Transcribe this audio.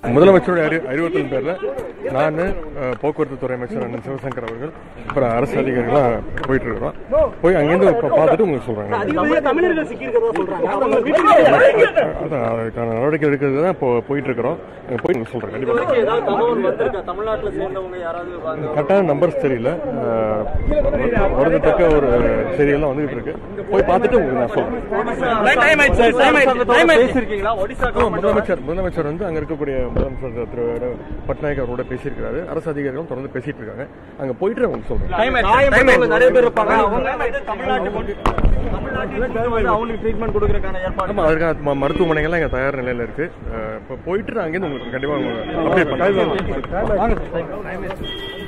முதலமைச்சருடைய அறி அறிவுறுத்தல் பேரில் நான் அஹ், போக்குவரத்து துறை அமைச்சர் அண்ணன் சிவசங்கர் அவர்கள் அப்புறம் அரசு அதிகாரிகளாக போயிட்டு இருக்கிறோம் போய் அங்கேருந்து இப்போ பார்த்துட்டு உங்களுக்கு சொல்கிறாங்க தமிழ் தமிழர்கள் சிக்கியிருக்கிறதா சொல்றாங்க அவங்க வீட்டுக்கு அதான் அதுக்கான நடவடிக்கை எடுக்கிறது தான் இப்போ போயிட்டு இருக்கிறோம் அங்கே போய் உங்களுக்கு சொல்கிறேன் கண்டிப்பாக ஏதாவது தகவல் வந்திருக்கா தமிழ்நாட்டுல சேர்ந்தவங்க யாராவது வாங்க கரெக்டான நம்பர்ஸ் தெரியல அஹ், வருந்தத்தக்க ஒரு செய்தியெல்லாம் வந்துகிட்டு இருக்கு போய் பார்த்துட்டு உங்களுக்கு நான் சொல்கிறேன் டைம் ஆயிடுச்சு டைம் ஆயிடுச்சு டைம் பேசியிருக்கீங்களா ஒடிசா ஆமா, முதலமைச்சர் முதலமைச்சர் வந்து அங்க இருக்கக்கூடிய முதலமைச்சர் திரு பட்நாயக் அவரோட பேசியிருக்காரு அரசு அதிகாரிகளும் தொடர்ந்து பேசிட்டு இருக்காங்க அங்க போயிட்டு அவங்க சொல்றேன் டைம் ஆயிடுச்சு நிறைய பேர் இருப்பாங்க அவங்க தமிழ்நாட்டுக்கு தமிழ்நாட்டுக்கு அவங்களுக்கு ட்ரீட்மெண்ட் கொடுக்கறதுக்கான ஏற்பாடு ஆமா அதுக்காக ம- மருத்துவமனைகள்லாம் இங்க தயார் நிலையில இருக்கு அஹ், இப்போ போயிட்டு நான் அங்கேருந்து உங்களுக்கு கண்டிப்பா அப்டேட் பண்ணுறேன்